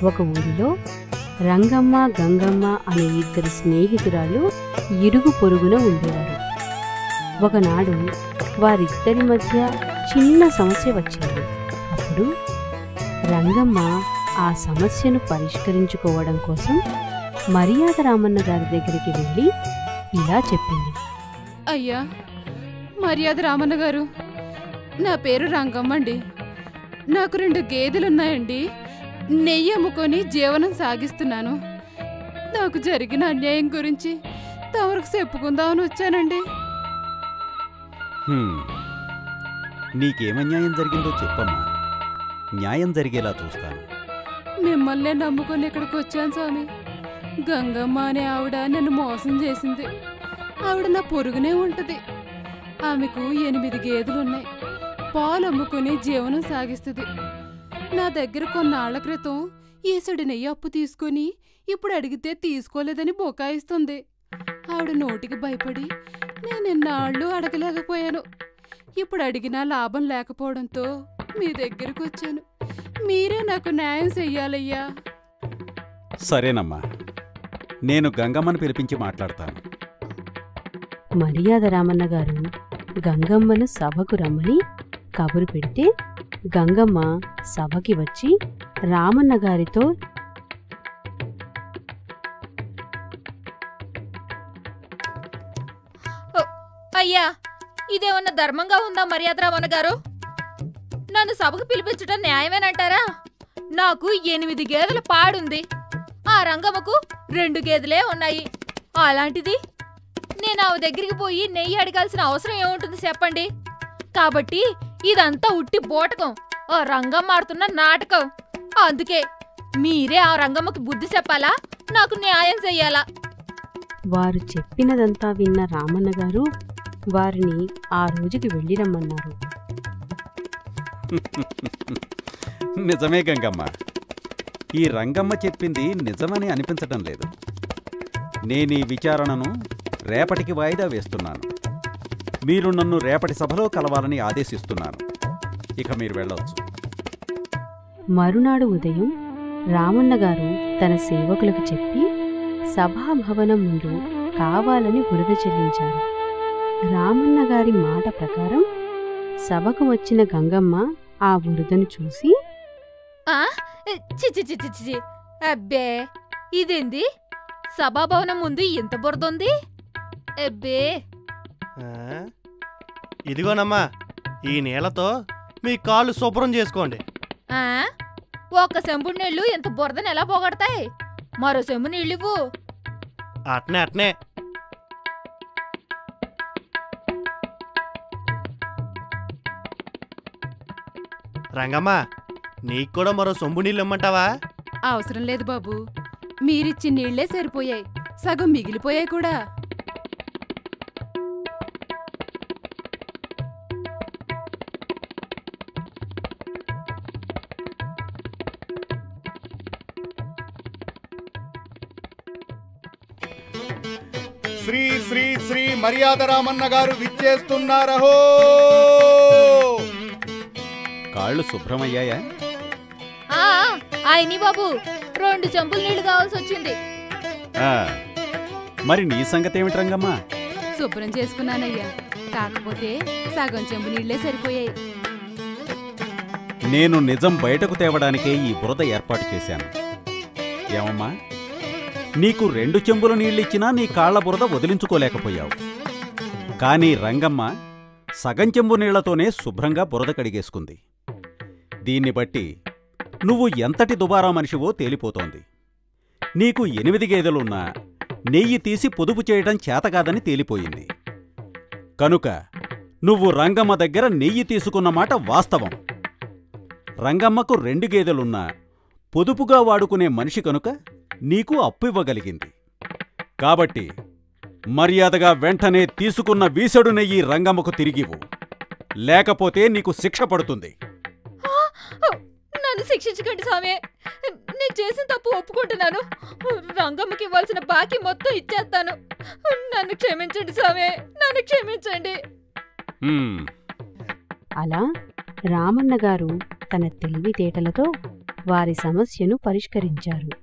ఒక ఊరిలో రంగమ్మ గంగమ్మ అనే ఇద్దరు స్నేహితురాలు ఇరుగు పొరుగున ఉండేవారు ఒకనాడు వారిద్దరి మధ్య చిన్న సమస్య వచ్చింది అప్పుడు రంగమ్మ ఆ సమస్యను పరిష్కరించుకోవడం కోసం మర్యాద రామన్న గారి దగ్గరికి వెళ్ళి ఇలా చెప్పింది అయ్యా మర్యాద రామన్న గారు నా పేరు రంగమ్మండి నాకు రెండు గేదెలున్నాయండి నెయ్యి అమ్ముకొని జీవనం సాగిస్తున్నాను నాకు జరిగిన అన్యాయం గురించి తమరికి చెప్పుకుందామని వచ్చానండి హ్మ్. నీకేమన్యాయం జరిగిందో చెప్పమ్మా న్యాయం జరిగేలా చూస్తాను మిమ్మల్నే నమ్ముకొని ఇక్కడికి వచ్చాను స్వామి గంగమ్మ అనే ఆవిడ నన్ను మోసం చేసింది ఆవిడ నా పొరుగునే ఉంటది ఆమెకు ఎనిమిది గేదెలున్నాయి పాలు అమ్ముకుని జీవనం సాగిస్తుంది నా దగ్గర కొన్నాళ్ల క్రితం ఈసడి నెయ్యి అప్పు తీసుకొని ఇప్పుడు అడిగితే తీసుకోలేదని బొకాయిస్తుంది ఆవిడ నోటికి భయపడి నేను ఎన్నాళ్ళు అడగలేకపోయాను ఇప్పుడు అడిగినా లాభం లేకపోవడంతో మీ దగ్గరకు వచ్చాను మీరే నాకు న్యాయం చెయ్యాలయ్యా సరేనమ్మా నేను గంగమ్మని పిలిపించి మాట్లాడతాను మర్యాద రామన్న గారు గంగమ్మను సభకు రమ్మని కబురు పెడితే గంగమ్మ సభకి వచ్చి రామన్న గారితో అయ్యా ఇదేమన్నా ధర్మంగా ఉందా మర్యాద రామన్న గారు నన్ను సభకు పిలిపించడం న్యాయమేనంటారా నాకు ఎనిమిది గేదెల పాడుంది ఆ రంగమ్మకు రెండు గేదెలే ఉన్నాయి అలాంటిది నేను ఆమె దగ్గరికి పోయి నెయ్యి అడగాల్సిన అవసరం ఏముంటుంది చెప్పండి కాబట్టి ఇదంతా ఉట్టి బోటకం ఆ రంగమ్మ ఆడుతున్న నాటకం అందుకే మీరే ఆ రంగమ్మకి బుద్ధి చెప్పాలా నాకు న్యాయం చెయ్యాలా వారు చెప్పినదంతా విన్న రామన్న గారు వారిని ఆ రోజుకి వెళ్ళి రమ్మన్నారు నిజమే గంగమ్మ ఈ రంగమ్మ చెప్పింది నిజమని అనిపించటం లేదు నేను ఈ విచారణను రేపటికి వాయిదా వేస్తున్నాను మీరు నన్ను రేపటి సభలో కలవాలని ఆదేశిస్తున్నాను ఇక మీరు వెళ్ళొచ్చు మరునాడు ఉదయం రామన్న గారు తన సేవకులకు చెప్పి సభాభవనం ముందు కావాలని బురద చెల్లించారు రామన్న గారి మాట ప్రకారం సభకు వచ్చిన గంగమ్మ ఆ బురదను చూసి ఆ చి చి చి చి చి, చి. అబ్బే ఇదేంది సభాభవనం ముందు ఇంత బురదుంది అబ్బే ఆ? ఇదిగోనమ్మా ఈ నీళ్లతో మీ కాళ్ళు శుభ్రం చేసుకోండి ఆ ఒక్క చెంబుడు నీళ్లు ఇంత బురదని ఎలా పోగొడతాయి మరో చెంబు నీళ్ళు ఇవ్వు అట్నే అట్నే రంగమ్మ నీకు కూడా మరో సొంబు నీళ్ళు ఇమ్మంటావా అవసరం లేదు బాబు మీరిచ్చిన నీళ్లే సరిపోయాయి సగం మిగిలిపోయాయి కూడా శ్రీ శ్రీ శ్రీ మర్యాద రామన్న గారు విచ్చేస్తున్నారహో కాళ్ళు శుభ్రమయ్యాయా ఆ ఆయని బాబు రెండు చెంబులు నీళ్లు కావాల్సి వచ్చింది ఆ, మరి నీ సంగతేమిటి రంగమ్మ శుభ్రం చేసుకున్నానయ్యా కాకపోతే సగం చెంబు నీళ్లే సరిపోయాయి నేను నిజం బయటకు తేవడానికే ఈ బురద ఏర్పాటు చేశాను ఏమమ్మా నీకు రెండు చెంబుల నీళ్ళిచ్చినా నీ కాళ్ల బురద వదిలించుకోలేకపోయావు కానీ రంగమ్మ సగం చెంబు నీళ్లతోనే శుభ్రంగా బురద కడిగేసుకుంది దీన్ని బట్టి నువ్వు ఎంతటి దుబారా మనిషివో తేలిపోతోంది నీకు ఎనిమిది గేదెలున్నా నెయ్యి తీసి పొదుపు చేయడం చేతకాదని తేలిపోయింది కనుక నువ్వు రంగమ్మ దగ్గర నెయ్యి తీసుకున్న మాట వాస్తవం రంగమ్మకు రెండు గేదెలున్నా పొదుపుగా వాడుకునే మనిషి కనుక నీకు అప్పు ఇవ్వగలిగింది కాబట్టి మర్యాదగా వెంటనే తీసుకున్న వీసెడు నెయ్యి రంగమ్మకు తిరిగివు లేకపోతే నీకు శిక్ష పడుతుంది ఆ, నన్ను శిక్షించకండి స్వామి నేను చేసిన తప్పు ఒప్పుకుంటున్నాను రంగమ్మకి ఇవ్వాల్సిన బాకీ మొత్తం ఇచ్చేస్తాను నన్ను క్షమించండి స్వామి నన్ను క్షమించండి హ్మ్, అలా రామన్న గారు తన తెలివితేటలతో వారి సమస్యను పరిష్కరించారు